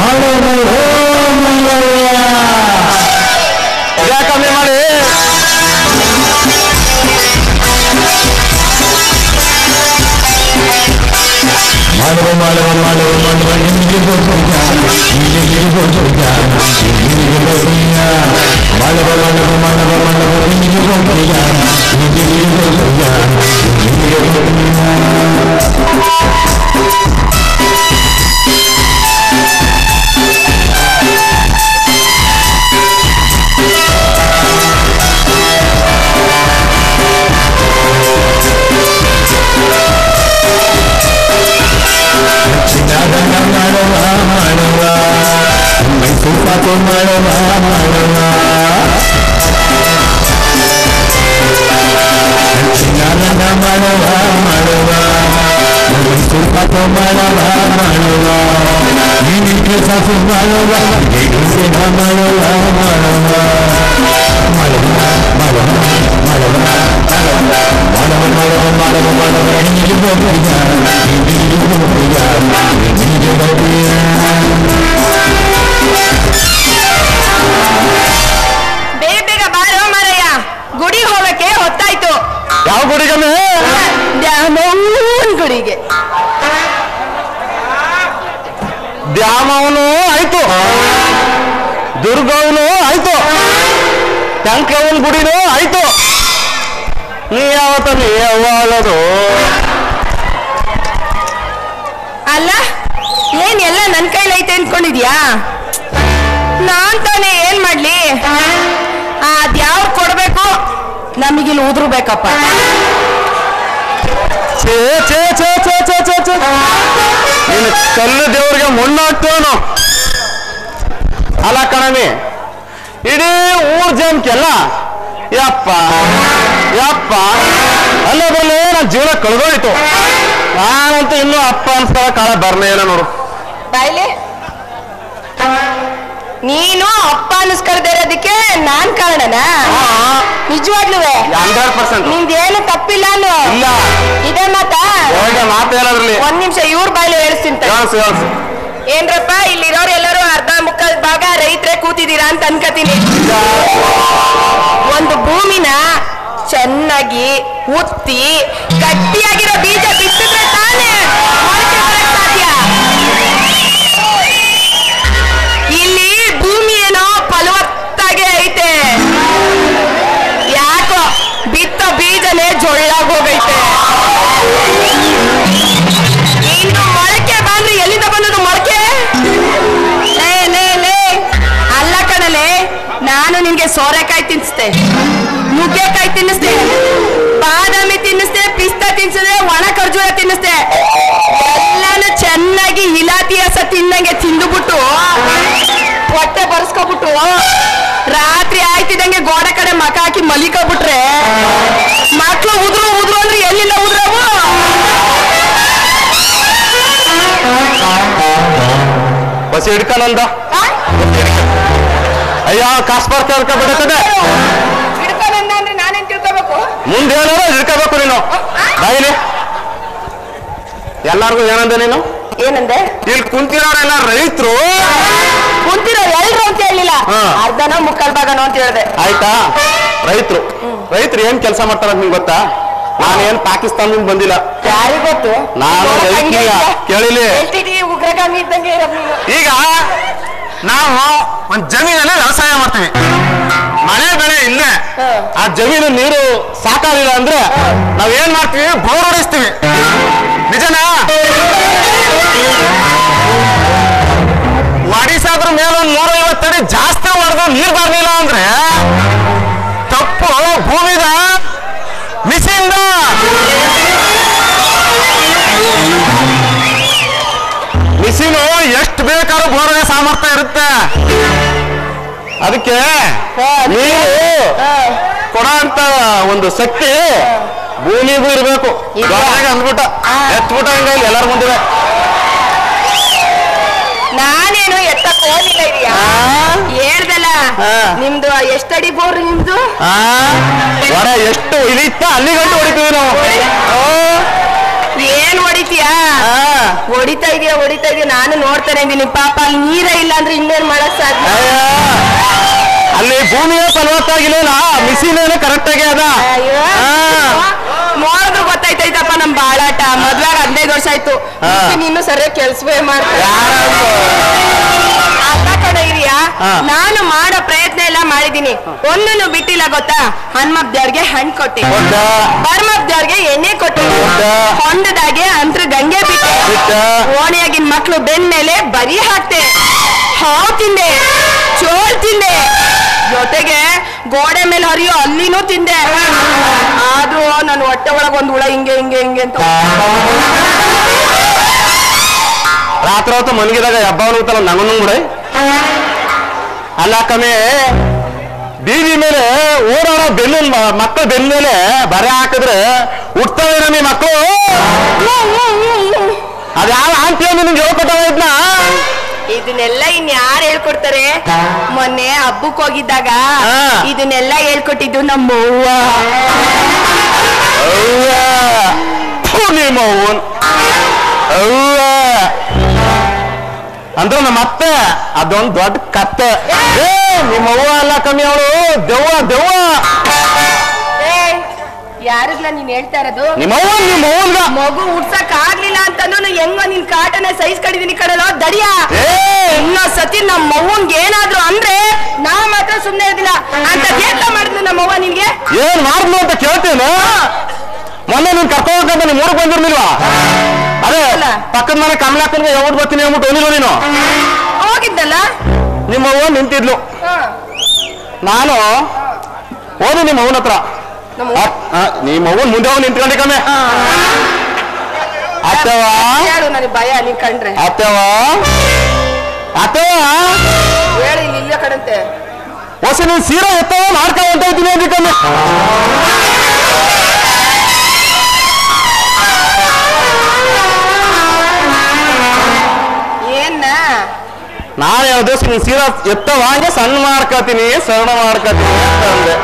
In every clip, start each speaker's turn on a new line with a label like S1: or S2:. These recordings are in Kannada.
S1: ಕಮ್ಮಿ ಮಾಡಿ
S2: ಮಾಡುವ ಮಾಡುವ ಮಾಡುವ ಮಾಡುವ ನಿಮಗೆ ಗೊತ್ತಿಲ್ಲ ನಿಮಗೆ ಗೊತ್ತಿಲ್ಲ ನಿಮಗೆ ಗೊತ್ತಿಲ್ಲ ಮಾಡುವ ಮಾಡುವ ಮಾಡುವ ಮಾಡುವ ನಿಮಗೆ ಗೊತ್ತಿಲ್ಲ ನಿಮಗೆ ಗೊತ್ತಿಲ್ಲ ನಿಮಗೆ ಗೊತ್ತಿಲ್ಲ ಚಿನ್ನದನ್ನ ಮಾಡುವ ಮಾಡುವ ಮೈಸೂರು ಪಾಕು ಮಾಡುವ ಮಾಡುವ ಚಿನ್ನದನ್ನ ಮಾಡುವ ಮಾಡುವ ಮೈಸೂರು ಪಾಕು ಮಾಡುವ ಮಾಡುವ ನೀನಿಗೆ ಸಾಸು ಮಾಡುವ ಸೇವ ಮಾಡುವ ಮಾಡುವ ಮಾಡುವ ಮಾಡುವ ಮಾಡುವ ಮಾಡುವ ಮಾಡುವ ಮಾಡುವ ಮಾಡುವ ನಿನಗೆ ಗೊತ್ತಿಲ್ಲ ನಿನಗೆ ಗೊತ್ತಿಲ್ಲ ನಿನಗೆ ಗೊತ್ತಿಲ್ಲ
S3: ಬೇಗ ಬೇಗ ಬಾರೋ ಮಾರಯ್ಯ ಗುಡಿ ಹೋಗಕ್ಕೆ ಹೊತ್ತಾಯ್ತು
S1: ಯಾವ ಗುಡಿಗಮ್ಮಿ
S3: ದ್ಯಾಮವ್ವನ್ ಗುಡಿಗೆ
S1: ದ್ಯಾಮವನು ಆಯ್ತು ದುರ್ಗವನು ಆಯ್ತು ಟಂಕವನ್ ಗುಡಿನೂ ಆಯ್ತು ನೀ ಯಾವತ್ತ ನೀ ಯಾವಾಗದು
S3: ಅಲ್ಲ ಏನ್ ಎಲ್ಲ ನನ್ ಕೈಲೈತೆ ಅನ್ಕೊಂಡಿದ್ಯಾ ನಾನ್ ತಾನೇ ಏನ್ ಮಾಡ್ಲಿ ಅದ್ಯಾವ್ರು ಕೊಡ್ಬೇಕು ನಮಗಿಲ್ಲಿ ಉದ್ರು ಬೇಕಪ್ಪ
S1: ಛೇ ಛೇ ಛೇ ಛೇ ಛೇ ಛೇ ಛೇ ನೀನು ಕಲ್ಲು ದೇವ್ರಿಗೆ ಮಣ್ಣು ಹಾಕ್ತೇವನು ಅಲ್ಲ ಕಣಮಿ ಇಡೀ ಊರ್ ಜನಕ್ಕೆಲ್ಲ ಯಪ್ಪ ಯಪ್ಪ ಅಲ್ಲ ಬರಲೇ ನನ್ನ ಜೀವನ ಕಳೆದೋಯ್ತು ನಾನಂತೂ ಇನ್ನೂ ಅಪ್ಪ ಅನ್ಸ್ತಾರ ಕಾಲ ಬರ್ಲೇ ಇಲ್ಲ ನೋಡು
S3: ಬಾಯ್ಲಿ ನೀನು ಅಪ್ಪ ಅನಿಸ್ಕೊಳ್ದೇ ಇರೋದಕ್ಕೆ ನಾನ್ ಕಾರಣನಾ ನಿಜವಾಗ್ಲೂ
S1: ಹಂಡ್ರೆಡ್ ಪರ್ಸೆಂಟ್
S3: ನಿಂದೇನು ತಪ್ಪಿಲ್ಲ ಅನ್ನು
S1: ಇಲ್ಲ
S3: ಇದೇ ಮಾತಾ
S1: ಒಳ್ಳೆ ಮಾತು ಹೇಳೋದ್ರಲ್ಲಿ
S3: ಒಂದ್ ನಿಮಿಷ ಇವ್ರ ಬಾಯ್ಲಿ ಹೇಳ್ತೀನಿ ತಡಿ.
S1: ಹೇಳ್ಸು ಹೇಳ್ಸು
S3: ಏನ್ರಪ್ಪ ಇಲ್ಲಿರೋರು ಎಲ್ಲರೂ ಅರ್ಧ ಮುಕ್ಕಾಲ್ ಭಾಗ ರೈತರೇ ಕೂತಿದ್ದೀರಾ ಅಂತ ಅನ್ಕತೀನಿ ಒಂದು ಭೂಮಿನ ಚೆನ್ನಾಗಿ ಉತ್ತಿ ಗಟ್ಟಿಯಾಗಿರೋ ಬೀಜ ಬಿತ್ತಿದ್ರೆ ತಾನೇ ಮೊಳಕೆ ಬರಕ್ ಸಾಧ್ಯ ಇಲ್ಲಿ ಭೂಮಿ ಏನೋ ಫಲವತ್ತಾಗೆ ಐತೆ ಯಾಕೋ ಬಿತ್ತ ಬೀಜನೇ ಜೊಳ್ಳಾಗೋಗೈತೆ ಇನ್ನು ಮೊಳಕೆ ಬಂದ್ರೆ ಎಲ್ಲಿಂದ ಬಂದದು ಮೊಳಕೆ ಲೇ ಲೇ ಲೇ ಅಲ್ಲ ಕಣಲೆ ನಾನು ನಿನ್ಗೆ ಸೋರೆಕಾಯಿ ತಿನ್ನಿಸ್ದೆ ನುಗ್ಗೆಕಾಯಿ ತಿನ್ನಿಸ್ದೆ ಬಾದಾಮಿ ತಿನ್ನಿಸ್ದೆ ಪಿಸ್ತಾ ತಿನ್ಸಿದ್ರೆ ಒಣ ಖರ್ಜೂರ ತಿನ್ನಿಸ್ದೆ ಎಲ್ಲಾನು ಚೆನ್ನಾಗಿ ಇಲಾತಿ ಹಸ ತಿನ್ನಂಗೆ ತಿಂದುಬಿಟ್ಟು ಹೊಟ್ಟೆ ಬರ್ಸ್ಕೊಬಿಟ್ಟು ರಾತ್ರಿ ಆಯ್ತಿದಂಗೆ ಗೋಡೆ ಕಡೆ ಮಕ ಹಾಕಿ ಮಲಿಕೋಬಿಟ್ರೆ ಮಕ್ಳು ಉದ್ರು ಉದ್ರು ಅಂದ್ರೆ ಎಲ್ಲಿಂದ ಉದ್ರವು
S1: ಬಸ್ ಹಿಡ್ಕನಂದ
S3: ಆ?
S1: ಅಯ್ಯ ಕಾಸು ಬರ್ತಾ ಹಿಡ್ಕೊಬಿಡತದೆ
S3: ಹಿಡ್ಕೊಂಬಂದ ಅಂದ್ರೆ ನಾನೇನ್ ತಿಳ್ಕೊಬೇಕು
S1: ಮುಂದೆ ಏನಾರ ಹಿಡ್ಕೋಬೇಕು ನೀನು ಬಾಯಿಲಿ ಎಲ್ಲಾರ್ಗು ಏನಂದೆ ನೀನು
S3: ಏನಂದೆ
S1: ಇಲ್ಲಿ ಕುಂತಿರೋರೆಲ್ಲ ರೈತರು
S3: ಕುಂತಿರೋ ಎಲ್ರು ಅಂತ ಹೇಳಿಲ್ಲ
S1: ಹಾ.
S3: ಅರ್ಧನೋ ಮುಕ್ಕಾಲ್ ಭಾಗನೋ ಅಂತ ಹೇಳ್ದೆ
S1: ಆಯ್ತಾ ರೈತರು ರೈತರು ಏನ್ ಕೆಲಸ ಮಾಡ್ತಾರ ನಿಮ್ಗೆ ಗೊತ್ತಾ ನಾನೇನ್ ಪಾಕಿಸ್ತಾನದಿಂದ ಬಂದಿಲ್ಲ
S3: ಯಾರಿಗ್ ಗೊತ್ತು
S1: ನಾನು
S3: ನೋಡಕ್ ಹಂಗೆ
S1: ರೈತನಿಯ.
S3: ಇದ್ಯಾ?
S1: ಕೇಳಿಲಿ?
S3: LTT ಉಗ್ರಗಾಮಿ ಇದ್ದಂಗೆ ಇರೋದ್ ನೀನು
S1: ಈಗ ನಾವು ಒಂದ್ ಜಮೀನಲ್ಲಿ ವ್ಯವಸಾಯ ಮಾಡ್ತೀವಿ ಮಳೆ ಬೆಳೆ ಇಲ್ಲೇ
S3: ಹಾ.
S1: ಆ ಜಮೀನು ನೀರು ಸಾಕಾಗಿಲ್ಲ ಅಂದ್ರೆ ನಾವ್ ಏನ್ ಮಾಡ್ತೀವಿ ಬೋರ್ ಹೊಡಿಸ್ತೀವಿ ನಿಜನಾ ಹೊಡಿಸಾದ್ರ ಮೇಲೆ ಒಂದ್ ನೂರ ಐವತ್ತಡಿ ಜಾಸ್ತಿ ಹೊಡೆದು ನೀರ್ ಬರ್ಲಿಲ್ಲ ಅಂದ್ರೆ ತಪ್ಪು ಭೂಮಿದ ಮಿಸಿಂದ ಮಿಸಿನು ಎಷ್ಟು ಬೇಕಾದ್ರೂ ಬೋರ್ಗೆ ಸಾಮರ್ಥ್ಯ ಇರುತ್ತೆ ಅದಕ್ಕೆ
S3: ಹಾ, ಅದಕ್ಕೆ?
S1: ನೀರು
S3: ಹಾ.
S1: ಕೊಡ ಅಂತ ಒಂದು ಶಕ್ತಿ ಭೂಮಿಗೂ ಇರಬೇಕು
S3: ಇದೆ.
S1: ದೊಡ್ಡದಾಗಿ ಅಂದ್ಬಿಟ್ಟ
S3: ಹಾ.
S1: ಎತ್ಬಿಟ್ಟ ಹಂಗ ಇಲ್ಲಿ ಎಲ್ಲರ ಮುಂದೆ
S3: ನಾನೇನು ಎತ್ತಕ್ ಹೋಗಿಲ್ಲ ಇದೆಯಾ ಹೇಳ್ದಲ್ಲ
S1: ಹಾ.
S3: ನಿಮ್ದು ಎಷ್ಟಡಿ ಬೋರ್ ನಿಮ್ದು
S1: ಹೊರ ಎಷ್ಟು ಇಳಿತ ಅಲ್ಲಿ ಗಂಟು ಹೊಡಿತೀವಿ ನಾವು ಆ,
S3: ಏನ್ ಹೊಡಿತೀಯಾ
S1: ಆ,
S3: ಹೊಡಿತಾ ಇದೀಯ ಹೊಡಿತಾ ಇದೀಯ ನಾನು ನೋಡ್ತಾನೆ ಇದೀನಿ ಪಾಪ ಅಲ್ಲಿ ನೀರೇ ಇಲ್ಲ ಅಂದ್ರೆ ಇನ್ನೇನ್ ಮಾಡಕ್ ಸಾಧ್ಯ
S1: ಅಯ್ಯ. ಅಲ್ಲಿ ಭೂಮಿಯೇ ಫಲವತ್ತಾಗಿಲ್ಲ ಮಿಸಿನ್ ಏನೋ ಕರೆಕ್ಟ್ ಆಗಿ ಅದ
S3: ಅಯ್ಯೋ
S1: ಆ.
S3: ನೋಡಿದ್ರು ಗೊತ್ತಾಯ್ತೈತಪ್ಪ ನಮ್ ಬಾಳಾಟ ಮದ್ವೆ ಆಗ್ ಹದಿನೈದು ವರ್ಷ ಆಯ್ತು
S1: ಹಾ.
S3: ನೀನು ಸರಿಯಾಗಿ ಕೆಲ್ಸವೇ ಮಾಡ್ತಾರೆ
S1: ಯಾರಂದ್ರು?
S3: ಅಕ್ಕ ಕಡೆ ಇರಿಯಾ
S1: ಹಾ.
S3: ನಾನು ಮಾಡೋ ಪ್ರಯತ್ನ ಎಲ್ಲ ಮಾಡಿದೀನಿ ಒಂದನ್ನು ಬಿಟ್ಟಿಲ್ಲ ಗೊತ್ತಾ ಹನುಮಬ್ದವ್ರಿಗೆ ಹಣ್ಣು ಕೊಟ್ಟೆ
S1: ಕೊಟ್ಟ.
S3: ಬರ್ಮಬ್ದವ್ರಿಗೆ ಎಣ್ಣೆ ಕೊಟ್ಟೆ
S1: ಕೊಟ್ಟ.
S3: ಹೊಂಡದಾಗೆ ಅಂತ್ರ ಗಂಗೆ ಬಿಟ್ಟೆ
S1: ಬಿಟ್ಟ.
S3: ಓಣಿಯಾಗಿನ ಮಕ್ಳು ಬೆನ್ ಮೇಲೆ ಬರಿ ಹಾಕ್ತೆ ಹಾವು ತಿಂದೆ ಚೋಳ್ ತಿಂದೆ ಜೊತೆಗೆ ಗೋಡೆ ಮೇಲೆ ಹರಿಯೋ ಅಲ್ಲಿನೂ ತಿಂದೆ ಆದ್ರೂ ನನ್ನ ಹೊಟ್ಟೆ ಒಳಗ್ ಒಂದ್ ಹುಳ ಹಿಂಗೆ ಹಿಂಗೆ ಹಿಂಗೆ ಅಂತ
S1: ರಾತ್ರಿ ಹೊತ್ತು ಮಲಗಿದಾಗ ಹಬ್ಬವನು ಗೊತ್ತಲ್ಲ ನಂಗೂ ಕೂಡ ಅಲ್ಲ ಕಮ್ಮಿ ಬೀದಿ ಮೇಲೆ ಓಡಾಡೋ ಬೆನ್ನಿನ ಮಕ್ಕಳ ಬೆನ್ನ ಮೇಲೆ ಬರೆ ಹಾಕಿದ್ರೆ ಹುಟ್ಟವೆ ನಮ್ಮಿ ಮಕ್ಕಳು ಅದ್ಯಾವ ಆಂಟಿ ನಿನ್ಗೆ ಹೇಳ್ಕೊಟ್ಟವ ಇದ್ನ
S3: ಇದನ್ನೆಲ್ಲ ಇನ್ ಯಾರು ಹೇಳ್ಕೊಡ್ತಾರೆ ಮೊನ್ನೆ ಹಬ್ಬಕ್ ಹೋಗಿದ್ದಾಗ
S1: ಹಾ.
S3: ಇದನ್ನೆಲ್ಲ ಹೇಳ್ಕೊಟ್ಟಿದ್ದು ನಮ್ಮ ಅವ್ವ
S1: ಅವ್ವ ಥು, ನಿಮ್ಮ ಅವ್ವನ್ ಅವ್ವ ಅಂದ್ರೆ ನಮ್ಮ ಅತ್ತೆ ಅದೊಂದ್ ದೊಡ್ಡ ಕತ್ತೆ ಏ ನಿಮ್ಮ ಅವ್ವ ಅಲ್ಲ ಕಮ್ಮಿ ಅವಳು ದೆವ್ವ ದೆವ್ವ
S3: ಯಾರಿಗ್ಲ ನೀನ್ ಹೇಳ್ತಾ ಇರೋದು
S1: ನಿಮ್ಮ ಅವ್ವ ನಿಮ್ಮ ಅವ್ವನ್ಗ
S3: ಮಗು ಉಡ್ಸಕ್ ಆಗ್ಲಿಲ್ಲ ಅಂತಂದ್ರು ಹೆಂಗೋ ನಿನ್ ಕಾಟನ ಸೈಜ್ ಕಡಿದೀನಿ ಕಡಲೋ ದಡಿಯ
S1: ಏ
S3: ಇನ್ನೊಂದ್ ಸತಿ ನಮ್ಮ ಮಗುನ್ಗೆ ಏನಾದ್ರು ಅಂದ್ರೆ ನಾ ಮಾತ್ರ ಸುಮ್ನೆ ಇರ್ದಿಲ್ಲ ಅಂತ ಕೇಳ್ತ ಮಾಡಿದ್ಲು ನಮ್ಮ ಅವ್ವ ನಿನ್ಗೆ
S1: ಏನ್ ಮಾಡಿದ್ಲು ಅಂತ ಕೇಳ್ತೇನೆ ಮೊನ್ನೆ ನೀನ್ ಕರ್ಕೊಂಡು ಹೋಗಂತ ನಿಮ್ ಊರಿಗೆ ಬಂದಿರ್ಲಿಲ್ವಾ ಅದೇ
S3: ಅಲ್ಲ.
S1: ಪಕ್ಕದ ಮನೆ ಕಮಲಾಕನ್ಗೆ ಯಾವ್ದು ಬರ್ತೀನಿ ಅಂದ್ಬಿಟ್ಟು ಹೋಗಿಲ್ವ ನೀನು
S3: ಹೋಗಿದ್ದಲ್ಲ
S1: ನಿಮ್ಮ ಅವ್ವ ನಿಂತಿದ್ಲು
S3: ಹಾ.
S1: ನಾನು ಹೋದೆ ನಿಮ್ಮ ಅವನ ಹತ್ರ
S3: ನಮ್ಮ
S1: ಆ, ಆ, ನಿಮ್ಮ ಅವ್ವನ್ ಮುಂದೆ ಹೋಗಿ ನಿಂತ್ಕೊಂಡಿ ಕಮ್ಮೆ ಅತ್ತವ
S3: ಹೇಳು ನನಗೆ ಭಯ ನೀನ್ ಕಂಡ್ರೆ
S1: ಅತ್ತವ ಅತ್ತವ
S3: ಹೇಳಿ ಇಲ್ಲಿ ಇಲ್ಲೇ ಕಡಂತೆ
S1: ಹೊಸ ನೀನ್ ಸೀರೆ ಎತ್ತವ ಮಾಡ್ಕೊ ಹೊಂಟ ಹೋಗ್ತೀನಿ ಅಂದಿ ಕಮ್ಮೆ
S3: ಏನ್ನ
S1: ನಾನು ಯಾವ ದಿವಸ ನೀನ್ ಸೀರೆ ಎತ್ತವ ಹಂಗೆ ಸಣ್ಣ ಮಾಡ್ಕೊತೀನಿ ಸರಳ ಮಾಡ್ಕೊತೀನಿ ಅಂತ ಅಂದೆ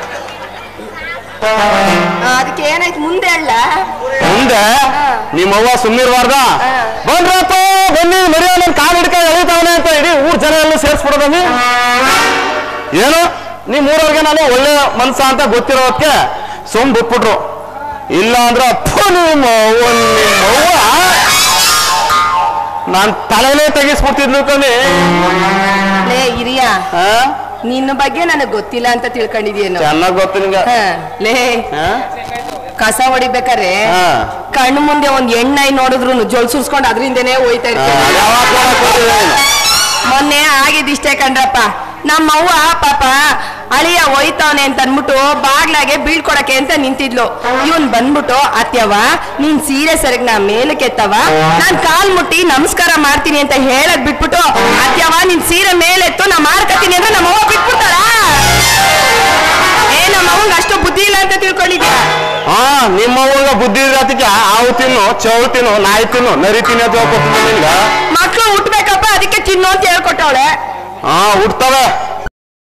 S3: ಆ, ಅದಕ್ಕೆ ಏನಾಯ್ತು ಮುಂದೆ ಹೇಳ
S1: ಮುಂದೆ ನಿಮ್ಮವ್ವ ಸುಮ್ಮಿರ್ಬಾರ್ದ
S3: ಹಾ.
S1: ಬಂದ್ರಪ್ಪ ಬನ್ನಿ ಮರಿಯ ನನ್ ಕಾಲ್ ಹಿಡ್ಕೊಂಡು ಎಳಿತಾವನೆ ಅಂತ ಇಡೀ ಊರ್ ಜನ ಎಲ್ಲ ಸೇರ್ಸ್ಬಿಡೋದಮ್ಮಿ ಏನು ನಿಮ್ ಊರವ್ರಿಗೆ ನಾನು ಒಳ್ಳೆ ಮನ್ಸ ಅಂತ ಗೊತ್ತಿರೋದಕ್ಕೆ ಸುಮ್ ಬಿಟ್ಬಿಟ್ರು ಇಲ್ಲ ಅಂದ್ರ ಅಪ್ಪ ನಿಮ್ಮ ಅವ್ವ ನಿಮ್ಮವ್ವ ನಾನ್ ತಲೆನೇ ತೆಗಿಸ್ಬಿಡ್ತಿದ್ಲು ಕಮ್ಮಿ
S3: ಲೇ ಹಿರಿಯ
S1: ಹಾ
S3: ನಿನ್ನ ಬಗ್ಗೆ ನನಗೆ ಗೊತ್ತಿಲ್ಲ ಅಂತ ತಿಳ್ಕೊಂಡಿದ್ಯೇನು
S1: ಚೆನ್ನಾಗ್ ಗೊತ್ತು ನಿಂಗೆ
S3: ಹ, ಲೇ
S1: ಹಾ?
S3: ಕಸ ಹೊಡಿಬೇಕಾರೆ
S1: ಹಾ.
S3: ಕಣ್ಣು ಮುಂದೆ ಒಂದ್ ಎಣ್ಣೆ ನೋಡಿದ್ರು ಜೊಲ್ ಸುರ್ಸ್ಕೊಂಡು ಅದ್ರಿಂದನೇ ಹೋಯ್ತಾ
S1: ಹಾ,
S3: ಇರ್ತೀನಿ
S1: ಅದ್ಯಾವಾಗ ಕೊಡಕ್ ಹೋಗಿದ್ದೆ ನೀನು?
S3: ಮೊನ್ನೆ ಆಗಿದ್ದಿಷ್ಟೇ ಕಣ್ರಪ್ಪ ನಮ್ಮವ್ವ ಪಾಪ ಅಳಿಯ ಒಯ್ತವನೆ ಅಂತ ಅನ್ಬಿಟ್ಟು ಬಾಗ್ಲಾಗೆ ಬೀಳ್ಕೊಡಕ್ಕೆ ಅಂತ ನಿಂತಿದ್ಲು ಇವನ್ ಬಂದ್ಬಿಟ್ಟು ಅತ್ಯವ ನೀನ್ ಸೀರೆ ಸರಿಗ್ ನಾ ಮೇಲಕ್ಕೆ ಎತ್ತವ ನಾನ್ ಕಾಲ್ ಮುಟ್ಟಿ ನಮಸ್ಕಾರ ಮಾಡ್ತೀನಿ ಅಂತ ಹೇಳಕ್ ಬಿಟ್ಬಿಟ್ಟು ಅತ್ಯವ ನಿನ್ ಸೀರೆ ಮೇಲೆತ್ತು ನಾ ಮಾರ್ಕತೀನಿ ಅಂದ್ರೆ ನಮ್ಮವ್ವ ಬಿಟ್ಬಿಡ್ತಾಳ ಏ ನಮ್ಮವ್ವಂಗ್ ಅಷ್ಟು ಬುದ್ಧಿ ಇಲ್ಲ ಅಂತ ತಿಳ್ಕೊಂಡಿದ್ಯಾ
S1: ಹಾ ನಿಮ್ಮ ಅವ್ವಂಗ ಬುದ್ಧಿ ಇರೋದಕ್ಕೆ ಹಾವು ತಿನ್ನು ಚೌ ತಿನ್ನು ನಾಯಿ ತಿನ್ನು ನರಿ ತಿನ್ನು ಅಂತ ಹೇಳ್ಕೊಟ್ಟಿದ್ದೆ ನಿನ್ಗ
S3: ಮಕ್ಳು ಹುಟ್ಬೇಕಪ್ಪ ಅದಕ್ಕೆ ತಿನ್ನು ಅಂತ ಹೇಳ್ಕೊಟ್ಟವಳೆ
S1: ಹಾ ಹುಡ್ತವೆ